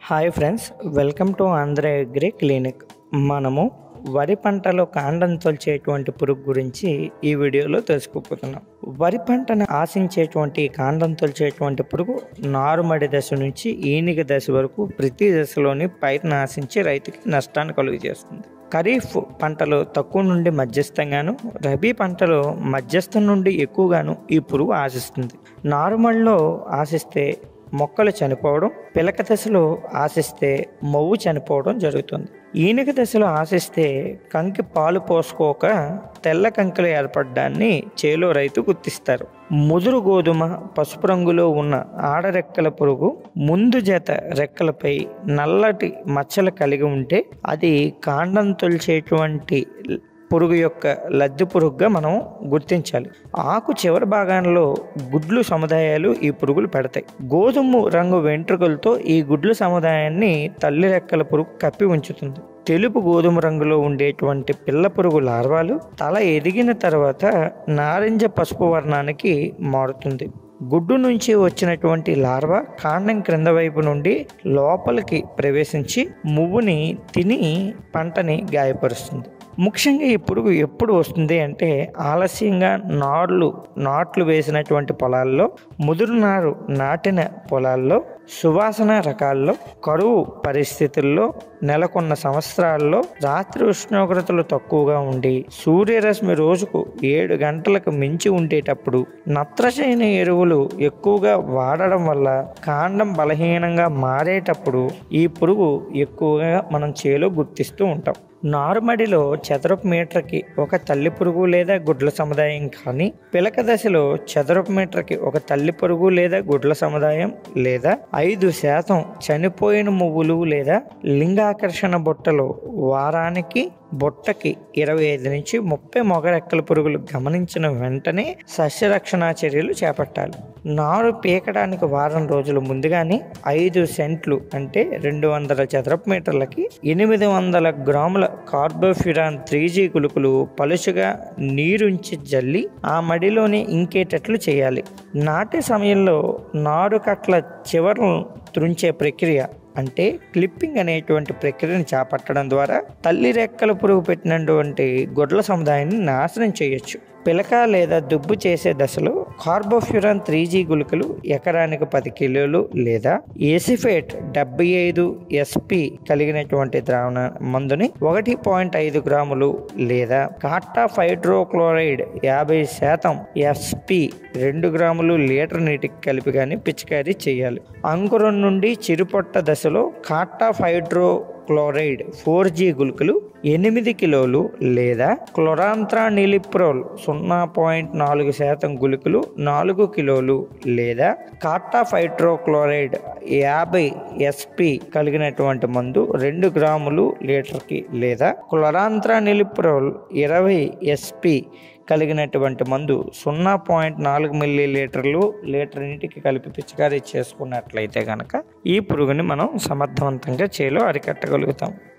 hi friends welcome to Andhra agri clinic మనము వరి పంటలో కాండం తొలిచేటువంటి పురుగు గురించి ఈ వీడియోలో తెలుసుకోబోతున్నాం వరి పంటను ఆశించేటువంటి కాండం తొలిచేటువంటి పురుగు నారుమడి దశ నుంచి ఈనిగ దశ వరకు ప్రతి దశలోని పైరును ఆశించి రైతుకి నష్టాన్ని కలుగజేస్తుంది ఖరీఫ్ పంటలో తక్కువ నుండి మధ్యస్థంగాను రబీ పంటలో మధ్యస్థం నుండి ఎక్కువగాను ఈ పురుగు ఆశిస్తుంది నారుమడిలో ఆశిస్తే మొక్కలు చనిపోవడం పిలక దశలో ఆశిస్తే మొవ్వు చనిపోవడం జరుగుతుంది ఈనక దశలో ఆశిస్తే కంకి పాలు పోసుకోక తెల్ల కంకులు ఏర్పడడాన్ని చేలో రైతు గుర్తిస్తారు ముదురు గోధుమ పసుపు రంగులో ఉన్న ఆడరెక్కల పురుగు ముందు జత రెక్కలపై నల్లటి మచ్చలు కలిగి ఉంటే అది కాండం తొలిచేటువంటి పురుగు యొక్క లద్దె పురుగుగా మనం గుర్తించాలి ఆకు చివరి భాగంలో గుడ్లు సముదాయాలు ఈ పురుగులు పెడతాయి గోధుమ రంగు వెంట్రుకలతో ఈ గుడ్ల సముదాయాన్ని తల్లి రెక్కల పురుగు కప్పి ఉంచుతుంది తెలుపు గోధుమ రంగులో ఉండేటువంటి పిల్ల పురుగు లార్వాలు తల ఎదిగిన తర్వాత నారింజ పసుపు వర్ణానికి మారుతుంది గుడ్డు నుంచి వచ్చినటువంటి లార్వా కాండం క్రింద వైపు నుండి లోపలికి ప్రవేశించి మువ్వుని తిని పంటని గాయపరుస్తుంది ముఖ్యంగా ఈ పురుగు ఎప్పుడు వస్తుంది అంటే ఆలస్యంగా నార్లు నాట్లు వేసినటువంటి పొలాల్లో ముదురు నారు నాటిన పొలాల్లో సువాసన రకాల్లో కరువు పరిస్థితుల్లో నెలకొన్న సంవత్సరాల్లో రాత్రి ఉష్ణోగ్రతలు తక్కువగా ఉండి సూర్యరశ్మి రోజుకు ఏడు గంటలకు మించి ఉండేటప్పుడు నత్రశయన ఎరువులు ఎక్కువగా వాడడం వల్ల కాండం బలహీనంగా మారేటప్పుడు ఈ పురుగు ఎక్కువగా మనం చేలో గుర్తిస్తూ ఉంటాం నారుమడిలో చదరపు మీటర్కి ఒక తల్లి పురుగు లేదా గుడ్ల సముదాయం కానీ పిలక దశలో చదరపు మీటర్కి ఒక తల్లి పురుగు లేదా గుడ్ల సముదాయం లేదా ఐదు శాతం చనిపోయిన మువ్వులు లేదా లింగాకర్షణ బుట్టలో వారానికి బుట్టకి ఇరవై ఐదు నుంచి ముప్పై మొగరెక్కల పురుగులు గమనించిన వెంటనే సస్యరక్షణ చర్యలు చేపట్టాలి నారు పీకడానికి వారం రోజుల ముందుగానే ఐదు సెంట్లు అంటే రెండు వందల చదరపు మీటర్లకి ఎనిమిది వందల గ్రాముల కార్బోఫిరాన్ త్రీ జీ గుళికలు పలుచగా నీరుంచి జల్లి ఆ మడిలోనే ఇంకేటట్లు చేయాలి నాటే సమయంలో నారు కట్ల చివరను త్రుంచే ప్రక్రియ అంటే క్లిప్పింగ్ అనేటువంటి ప్రక్రియను చేపట్టడం ద్వారా తల్లి రెక్కల పురుగు పెట్టినటువంటి గొడ్ల సముదాయాన్ని నాశనం చేయొచ్చు పిలక లేదా దుబ్బు చేసే దశలో కార్బోఫ్యూరాన్ త్రీ జీ గుళికలు ఎకరానికి పది కిలోలు లేదా ఏసిఫేట్ డెబ్బై ఐదు ఎస్పి కలిగినటువంటి ద్రావణ మందుని ఒకటి పాయింట్ ఐదు గ్రాములు లేదా కాటాఫ్ హైడ్రోక్లోరైడ్ యాభై శాతం ఎస్పి రెండు గ్రాములు లీటర్ నీటికి కలిపి కానీ పిచికారీ చేయాలి అంకురం నుండి చిరుపొట్ట దశలో cartap hydrochloride four G గుళికలు ఎనిమిది కిలోలు లేదా క్లోరాంత్రా నిలిప్రోల్ సున్నా పాయింట్ నాలుగు శాతం గుళికలు నాలుగు కిలోలు లేదా కార్టాఫైట్రోక్లోరైడ్ యాభై ఎస్పి కలిగినటువంటి మందు రెండు గ్రాములు లీటర్కి లేదా క్లోరాంత్రా నిలిప్రోల్ ఇరవై ఎస్పి కలిగినటువంటి మందు సున్నా పాయింట్ నాలుగు మిల్లీ లీటర్లు లీటర్ నీటికి కలిపి పిచికారీ చేసుకున్నట్లయితే కనుక ఈ పురుగుని మనం సమర్థవంతంగా చేలో అరికట్టగలుగుతాం